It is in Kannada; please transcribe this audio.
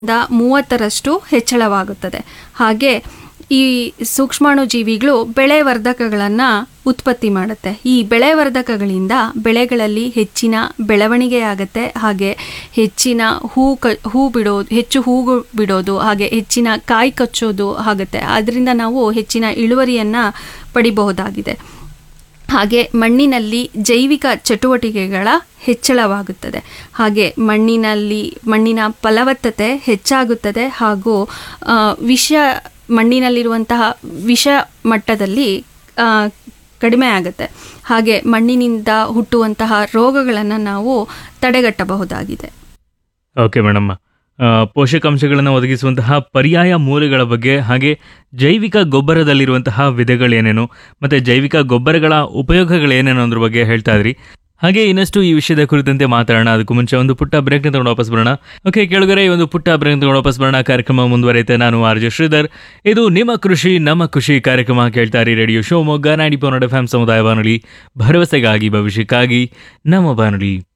ದ ಮೂವತ್ತರಷ್ಟು ಹೆಚ್ಚಳವಾಗುತ್ತದೆ ಹಾಗೆ ಈ ಸೂಕ್ಷ್ಮಾಣು ಜೀವಿಗಳು ಬೆಳೆ ವರ್ಧಕಗಳನ್ನು ಉತ್ಪತ್ತಿ ಮಾಡುತ್ತೆ ಈ ಬೆಳೆ ವರ್ಧಕಗಳಿಂದ ಬೆಳೆಗಳಲ್ಲಿ ಹೆಚ್ಚಿನ ಬೆಳವಣಿಗೆ ಆಗುತ್ತೆ ಹಾಗೆ ಹೆಚ್ಚಿನ ಹೂ ಕ ಹೂ ಬಿಡೋದು ಹೆಚ್ಚು ಹೂವು ಬಿಡೋದು ಹಾಗೆ ಹೆಚ್ಚಿನ ಕಾಯಿ ಕಚ್ಚೋದು ಆಗುತ್ತೆ ಅದರಿಂದ ನಾವು ಹೆಚ್ಚಿನ ಇಳುವರಿಯನ್ನು ಪಡಿಬಹುದಾಗಿದೆ ಹಾಗೆ ಮಣ್ಣಿನಲ್ಲಿ ಜೈವಿಕ ಚಟುವಟಿಕೆಗಳ ಹೆಚ್ಚಳವಾಗುತ್ತದೆ ಹಾಗೆ ಮಣ್ಣಿನಲ್ಲಿ ಮಣ್ಣಿನ ಫಲವತ್ತತೆ ಹೆಚ್ಚಾಗುತ್ತದೆ ಹಾಗೂ ಆ, ವಿಷ ಮಣ್ಣಿನಲ್ಲಿರುವಂತಹ ವಿಷ ಮಟ್ಟದಲ್ಲಿ ಆ, ಕಡಿಮೆ ಆಗುತ್ತೆ ಹಾಗೆ ಮಣ್ಣಿನಿಂದ ಹುಟ್ಟುವಂತಹ ರೋಗಗಳನ್ನು ನಾವು ತಡೆಗಟ್ಟಬಹುದಾಗಿದೆ ಓಕೆ ಮೇಡಮ್ ಆ, ಪೋಷಕಾಂಶಗಳನ್ನು ಒದಗಿಸುವಂತಹ ಪರ್ಯಾಯ ಮೂಲಗಳ ಬಗ್ಗೆ ಹಾಗೆ ಜೈವಿಕ ಗೊಬ್ಬರದಲ್ಲಿರುವಂತಹ ವಿಧಗಳೇನೇನು ಮತ್ತು ಜೈವಿಕ ಗೊಬ್ಬರಗಳ ಉಪಯೋಗಗಳೇನೇನು ಅದ್ರ ಬಗ್ಗೆ ಹೇಳ್ತಾ ಇದ್ರಿ ಹಾಗೆ ಇನ್ನಷ್ಟು ಈ ವಿಷಯದ ಕುರಿತಂತೆ ಮಾತಾಡೋಣ ಅದಕ್ಕೂ ಮುಂಚೆ ಒಂದು ಪುಟ್ಟ ಬ್ರೇಕ್ನ ತಗೊಂಡು ವಾಪಸ್ ಬರೋಣ ಓಕೆ ಕೆಳಗರೆ ಈ ಒಂದು ಪುಟ್ಟ ಬ್ರೇಕ್ ತಗೊಂಡು ವಾಪಸ್ ಬರೋಣ ಕಾರ್ಯಕ್ರಮ ಮುಂದುವರಿಯುತ್ತೆ ನಾನು ಆರ್ ಜೆ ಶ್ರೀಧರ್ ಇದು ನಿಮ್ಮ ಕೃಷಿ ನಮ್ಮ ಖುಷಿ ಕಾರ್ಯಕ್ರಮ ಕೇಳ್ತಾ ಇರಿ ರೇಡಿಯೋ ಶಿವಮೊಗ್ಗ ನಾಡಿ ಪೌನಡ್ ಎಫ್ ಎಂ ಸಮುದಾಯ ಬಾನುಲಿ ಭರವಸೆಗಾಗಿ ಭವಿಷ್ಯಕ್ಕಾಗಿ ನಮ್ಮ ಬಾನುಲಿ